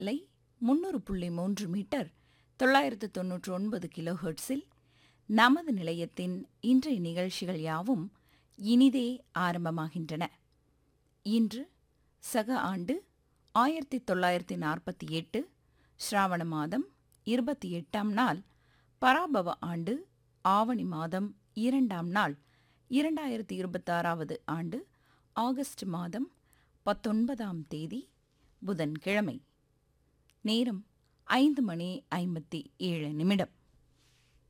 அலை முன்னூறு புள்ளி மூன்று மீட்டர் தொள்ளாயிரத்து தொன்னூற்று ஒன்பது கிலோ ஹெர்ட்ஸில் நமது நிலையத்தின் இன்றைய நிகழ்ச்சிகள் யாவும் இனிதே ஆரம்பமாகின்றன இன்று சக ஆண்டு ஆயிரத்தி தொள்ளாயிரத்தி நாற்பத்தி எட்டு ஸ்ராவண மாதம் இருபத்தி எட்டாம் நாள் பராபவ ஆண்டு ஆவணி மாதம் இரண்டாம் நாள் இரண்டாயிரத்தி இருபத்தாறாவது ஆண்டு ஆகஸ்ட் மாதம் பத்தொன்பதாம் தேதி புதன்கிழமை நேரம் ஐந்து மணி ஐம்பத்தி ஏழு நிமிடம்